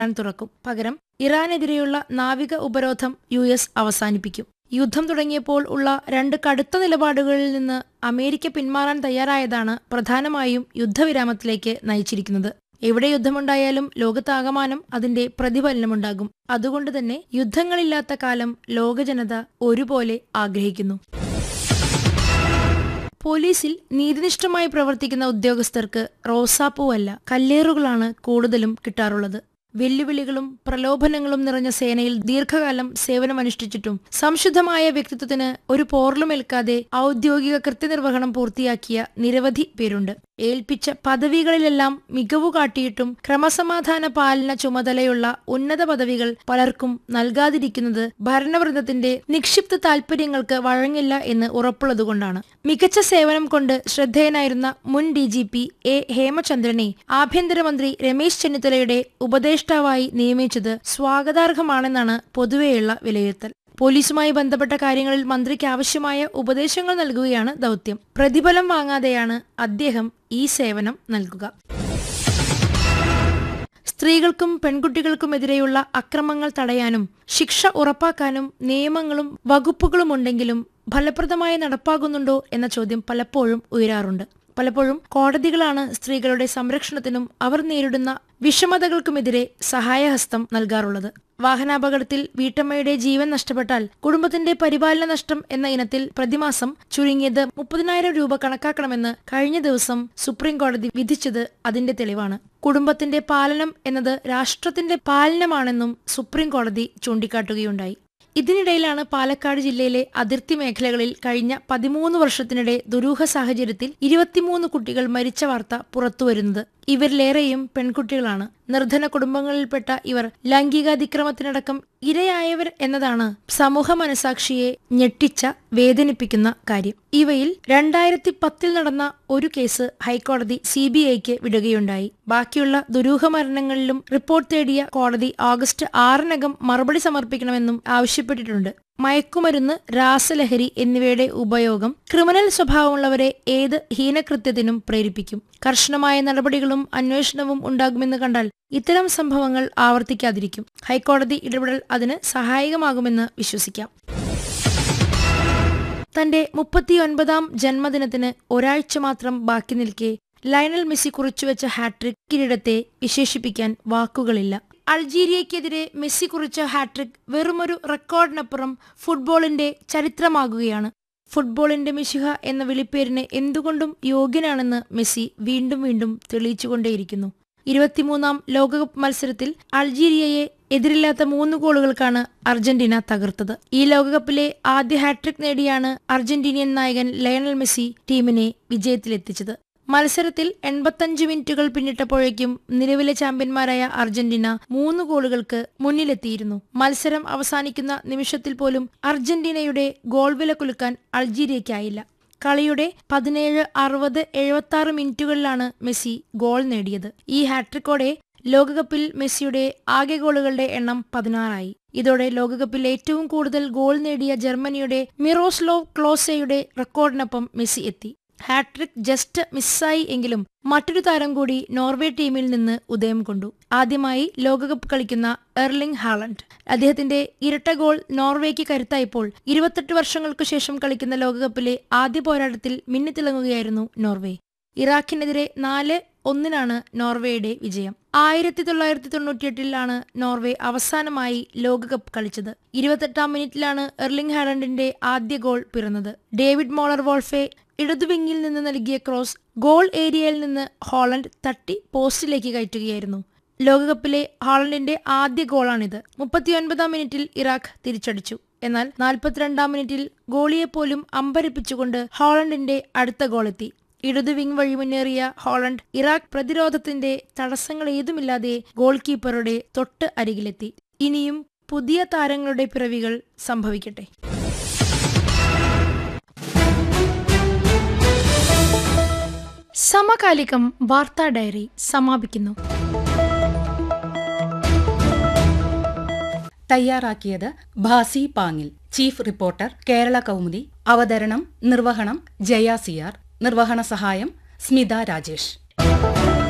Iran തുറക്കും പകരം ഇറാനെതിരെയുള്ള നാവിക ഉപരോധം യു എസ് അവസാനിപ്പിക്കും യുദ്ധം തുടങ്ങിയപ്പോൾ ഉള്ള രണ്ട് കടുത്ത നിലപാടുകളിൽ നിന്ന് അമേരിക്ക പിന്മാറാൻ തയ്യാറായതാണ് പ്രധാനമായും യുദ്ധവിരാമത്തിലേക്ക് നയിച്ചിരിക്കുന്നത് എവിടെ യുദ്ധമുണ്ടായാലും ലോകത്താകമാനം അതിന്റെ പ്രതിഫലനമുണ്ടാകും അതുകൊണ്ട് തന്നെ യുദ്ധങ്ങളില്ലാത്ത കാലം ലോകജനത ഒരുപോലെ ആഗ്രഹിക്കുന്നു പോലീസിൽ നീതിനിഷ്ഠമായി പ്രവർത്തിക്കുന്ന ഉദ്യോഗസ്ഥർക്ക് റോസാപ്പൂവല്ല കല്ലേറുകളാണ് കൂടുതലും കിട്ടാറുള്ളത് വെല്ലുവിളികളും പ്രലോഭനങ്ങളും നിറഞ്ഞ സേനയിൽ ദീർഘകാലം സേവനമനുഷ്ഠിച്ചിട്ടും സംശുദ്ധമായ വ്യക്തിത്വത്തിന് ഒരു പോർലുമേൽക്കാതെ ഔദ്യോഗിക കൃത്യനിർവഹണം പൂർത്തിയാക്കിയ നിരവധി പേരുണ്ട് ഏൽപ്പിച്ച പദവികളിലെല്ലാം മികവു കാട്ടിയിട്ടും ക്രമസമാധാന പാലന ചുമതലയുള്ള ഉന്നത പദവികൾ പലർക്കും നൽകാതിരിക്കുന്നത് ഭരണവൃന്ദത്തിന്റെ നിക്ഷിപ്ത താൽപര്യങ്ങൾക്ക് വഴങ്ങില്ല എന്ന് ഉറപ്പുള്ളതുകൊണ്ടാണ് മികച്ച സേവനം കൊണ്ട് ശ്രദ്ധേയനായിരുന്ന മുൻ ഡി ജി പി എ ഹേമചന്ദ്രനെ ആഭ്യന്തരമന്ത്രി രമേശ് ചെന്നിത്തലയുടെ ഉപദേഷ്ടാവായി നിയമിച്ചത് സ്വാഗതാർഹമാണെന്നാണ് പൊതുവെയുള്ള വിലയിരുത്തൽ പോലീസുമായി ബന്ധപ്പെട്ട കാര്യങ്ങളിൽ മന്ത്രിക്ക് ആവശ്യമായ ഉപദേശങ്ങൾ നൽകുകയാണ് ദൗത്യം പ്രതിഫലം വാങ്ങാതെയാണ് അദ്ദേഹം ഈ സേവനം നൽകുക സ്ത്രീകൾക്കും പെൺകുട്ടികൾക്കുമെതിരെയുള്ള അക്രമങ്ങൾ തടയാനും ശിക്ഷ ഉറപ്പാക്കാനും നിയമങ്ങളും വകുപ്പുകളുമുണ്ടെങ്കിലും ഫലപ്രദമായി നടപ്പാകുന്നുണ്ടോ എന്ന ചോദ്യം പലപ്പോഴും ഉയരാറുണ്ട് പലപ്പോഴും കോടതികളാണ് സ്ത്രീകളുടെ സംരക്ഷണത്തിനും അവർ നേരിടുന്ന വിഷമതകൾക്കുമെതിരെ സഹായഹസ്തം നൽകാറുള്ളത് വാഹനാപകടത്തിൽ വീട്ടമ്മയുടെ ജീവൻ നഷ്ടപ്പെട്ടാൽ കുടുംബത്തിന്റെ പരിപാലന നഷ്ടം എന്ന ഇനത്തിൽ പ്രതിമാസം ചുരുങ്ങിയത് മുപ്പതിനായിരം രൂപ കണക്കാക്കണമെന്ന് കഴിഞ്ഞ ദിവസം സുപ്രീം കോടതി വിധിച്ചത് അതിന്റെ തെളിവാണ് കുടുംബത്തിന്റെ പാലനം എന്നത് രാഷ്ട്രത്തിന്റെ പാലനമാണെന്നും സുപ്രീം കോടതി ചൂണ്ടിക്കാട്ടുകയുണ്ടായി ഇതിനിടയിലാണ് പാലക്കാട് ജില്ലയിലെ അതിർത്തി മേഖലകളിൽ കഴിഞ്ഞ പതിമൂന്ന് വർഷത്തിനിടെ ദുരൂഹ സാഹചര്യത്തിൽ ഇരുപത്തിമൂന്ന് കുട്ടികൾ മരിച്ച വാർത്ത പുറത്തുവരുന്നത് ഇവരിലേറെയും പെൺകുട്ടികളാണ് നിർധന കുടുംബങ്ങളിൽപ്പെട്ട ഇവർ ലൈംഗികാതിക്രമത്തിനടക്കം ഇരയായവർ എന്നതാണ് സമൂഹ മനസാക്ഷിയെ ഞെട്ടിച്ച വേദനിപ്പിക്കുന്ന കാര്യം ഇവയിൽ രണ്ടായിരത്തി പത്തിൽ നടന്ന ഒരു കേസ് ഹൈക്കോടതി സി ബി ഐക്ക് വിടുകയുണ്ടായി ബാക്കിയുള്ള ദുരൂഹ മരണങ്ങളിലും റിപ്പോർട്ട് തേടിയ കോടതി ഓഗസ്റ്റ് ആറിനകം മറുപടി സമർപ്പിക്കണമെന്നും ആവശ്യപ്പെട്ടിട്ടുണ്ട് മയക്കുമരുന്ന് രാസലഹരി എന്നിവയുടെ ഉപയോഗം ക്രിമിനൽ സ്വഭാവമുള്ളവരെ ഏത് ഹീനകൃത്യത്തിനും പ്രേരിപ്പിക്കും കർശനമായ നടപടികളും അന്വേഷണവും ഉണ്ടാകുമെന്ന് കണ്ടാൽ ഇത്തരം സംഭവങ്ങൾ ആവർത്തിക്കാതിരിക്കും ഹൈക്കോടതി ഇടപെടൽ അതിന് സഹായകമാകുമെന്ന് വിശ്വസിക്കാം തന്റെ മുപ്പത്തിയൊൻപതാം ജന്മദിനത്തിന് ഒരാഴ്ച മാത്രം ബാക്കി നിൽക്കെ ലയണൽ മെസ്സി കുറിച്ചുവെച്ച ഹാട്രിക് കിരീടത്തെ വിശേഷിപ്പിക്കാൻ വാക്കുകളില്ല അൾജീരിയയ്ക്കെതിരെ മെസ്സി കുറിച്ച ഹാട്രിക് വെറുമൊരു റെക്കോർഡിനപ്പുറം ഫുട്ബോളിന്റെ ചരിത്രമാകുകയാണ് ഫുട്ബോളിന്റെ മിശിഹ എന്ന വിളിപ്പേരിന് എന്തുകൊണ്ടും യോഗ്യനാണെന്ന് മെസ്സി വീണ്ടും വീണ്ടും തെളിയിച്ചുകൊണ്ടേയിരിക്കുന്നു ഇരുപത്തിമൂന്നാം ലോകകപ്പ് മത്സരത്തിൽ അൾജീരിയയെ എതിരില്ലാത്ത മൂന്ന് ഗോളുകൾക്കാണ് അർജന്റീന തകർത്തത് ഈ ലോകകപ്പിലെ ആദ്യ ഹാട്രിക് നേടിയാണ് അർജന്റീനിയൻ നായകൻ ലയണൽ മെസ്സി ടീമിനെ വിജയത്തിലെത്തിച്ചത് മത്സരത്തിൽ എൺപത്തഞ്ച് മിനിറ്റുകൾ പിന്നിട്ടപ്പോഴേക്കും നിലവിലെ ചാമ്പ്യന്മാരായ അർജന്റീന മൂന്ന് ഗോളുകൾക്ക് മുന്നിലെത്തിയിരുന്നു മത്സരം അവസാനിക്കുന്ന നിമിഷത്തിൽ പോലും അർജന്റീനയുടെ ഗോൾ വില കുലുക്കാൻ അൾജീരിയയ്ക്കായില്ല കളിയുടെ പതിനേഴ് അറുപത് എഴുപത്തി ആറ് മിനിറ്റുകളിലാണ് മെസ്സി ഗോൾ നേടിയത് ഈ ഹാട്രിക്കോടെ ലോകകപ്പിൽ മെസ്സിയുടെ ആകെ ഗോളുകളുടെ എണ്ണം പതിനാറായി ഇതോടെ ലോകകപ്പിൽ ഏറ്റവും കൂടുതൽ ഗോൾ നേടിയ ജർമ്മനിയുടെ മിറോസ്ലോവ് ക്ലോസയുടെ റെക്കോർഡിനൊപ്പം മെസ്സി എത്തി ഹാട്രിക് ജസ്റ്റ് മിസ്സായി എങ്കിലും മറ്റൊരു താരം കൂടി നോർവേ ടീമിൽ നിന്ന് ഉദയം കൊണ്ടു ആദ്യമായി ലോകകപ്പ് കളിക്കുന്ന എർലിംഗ് ഹാളണ്ട് അദ്ദേഹത്തിന്റെ ഇരട്ട ഗോൾ നോർവേക്ക് കരുത്തായപ്പോൾ ഇരുപത്തെട്ട് വർഷങ്ങൾക്കു ശേഷം കളിക്കുന്ന ലോകകപ്പിലെ ആദ്യ പോരാട്ടത്തിൽ മിന്നിത്തിളങ്ങുകയായിരുന്നു നോർവേ ഇറാഖിനെതിരെ നാല് ഒന്നിനാണ് നോർവേയുടെ വിജയം ആയിരത്തി തൊള്ളായിരത്തി തൊണ്ണൂറ്റിയെട്ടിലാണ് നോർവേ അവസാനമായി ലോകകപ്പ് കളിച്ചത് ഇരുപത്തെട്ടാം മിനിറ്റിലാണ് എർലിംഗ് ഹാലണ്ടിന്റെ ആദ്യ ഗോൾ പിറന്നത് ഡേവിഡ് മോളർ വോൾഫെ ഇടതുവിങ്ങിൽ നിന്ന് നൽകിയ ക്രോസ് ഗോൾ ഏരിയയിൽ നിന്ന് ഹോളണ്ട് തട്ടി പോസ്റ്റിലേക്ക് കയറ്റുകയായിരുന്നു ലോകകപ്പിലെ ഹോളണ്ടിന്റെ ആദ്യ ഗോളാണിത് മുപ്പത്തിയൊൻപതാം മിനിറ്റിൽ ഇറാഖ് തിരിച്ചടിച്ചു എന്നാൽ നാൽപ്പത്തിരണ്ടാം മിനിറ്റിൽ ഗോളിയെപ്പോലും അമ്പരിപ്പിച്ചുകൊണ്ട് ഹോളണ്ടിന്റെ അടുത്ത ഗോളെത്തി ഇടതു വിങ് വഴി മുന്നേറിയ ഹോളണ്ട് ഇറാഖ് പ്രതിരോധത്തിന്റെ തടസ്സങ്ങൾ ഏതുമില്ലാതെ ഗോൾ കീപ്പറുടെ തൊട്ട് അരികിലെത്തി ഇനിയും പുതിയ താരങ്ങളുടെ പിറവികൾ സംഭവിക്കട്ടെ സമകാലികം വാർത്താ ഡയറി സമാപിക്കുന്നു തയ്യാറാക്കിയത് ഭാസി പാങ്ങിൽ ചീഫ് റിപ്പോർട്ടർ കേരള കൗമുദി അവതരണം നിർവഹണം ജയ സിയാർ നിർവഹണ സഹായം സ്മിത രാജേഷ്